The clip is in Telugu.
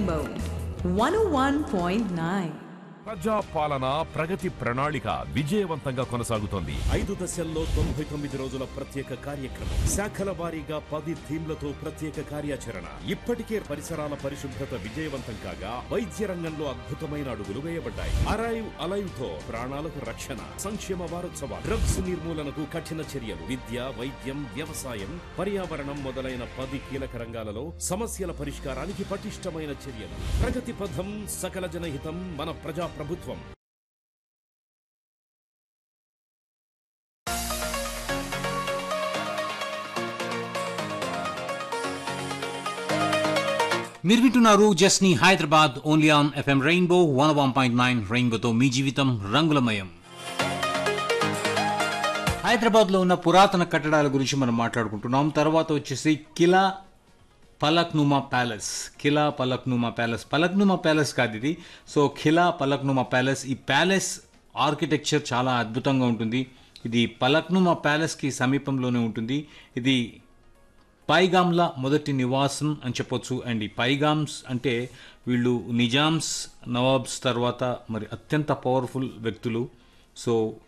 Rainbow 101.9. ప్రజా పాలన ప్రగతి ప్రణాళిక విజయవంతంగా కొనసాగుతోంది ఐదు దశల్లో తొంభై తొమ్మిది రోజుల ప్రత్యేక కార్యక్రమం శాఖల వారీగా పది థీమ్లతో ప్రత్యేక కార్యాచరణ ఇప్పటికే పరిసరాల పరిశుభ్రత విజయవంతం కాగా వైద్య రంగంలో అద్భుతమైన అడుగులు వేయబడ్డాయి అరైవ్ అలైవ్ తో ప్రాణాలకు రక్షణ సంక్షేమ వారోత్సవాలు డ్రగ్స్ నిర్మూలనకు కఠిన చర్యలు విద్య వైద్యం వ్యవసాయం పర్యావరణం మొదలైన పది కీలక రంగాలలో సమస్యల పరిష్కారానికి పటిష్టమైన చర్యలు ప్రగతి పథం సకల జనహితం మన ప్రజా ప్రభుత్వం మీరు వింటున్నారు జస్ని Hyderabad only on FM rainbow one one point nine రెయిన్బోతో మీ జీవితం రంగులమయం హైదరాబాద్లో ఉన్న పురాతన కట్టడాల గురించి మనం మాట్లాడుకుంటున్నాం తర్వాత వచ్చేసి కిలా పలక్నుమా ప్యాలెస్ కిలా పలక్నుమా ప్యాలెస్ పలక్నుమా ప్యాలెస్ కాదు ఇది సో ఖిలా పలక్నుమా ప్యాలెస్ ఈ ప్యాలెస్ ఆర్కిటెక్చర్ చాలా అద్భుతంగా ఉంటుంది ఇది పలక్నుమా ప్యాలెస్కి సమీపంలోనే ఉంటుంది ఇది పైగామ్ల మొదటి నివాసం అని చెప్పొచ్చు అండ్ ఈ పైగామ్స్ అంటే వీళ్ళు నిజామ్స్ నవాబ్స్ తర్వాత మరి అత్యంత పవర్ఫుల్ వ్యక్తులు సో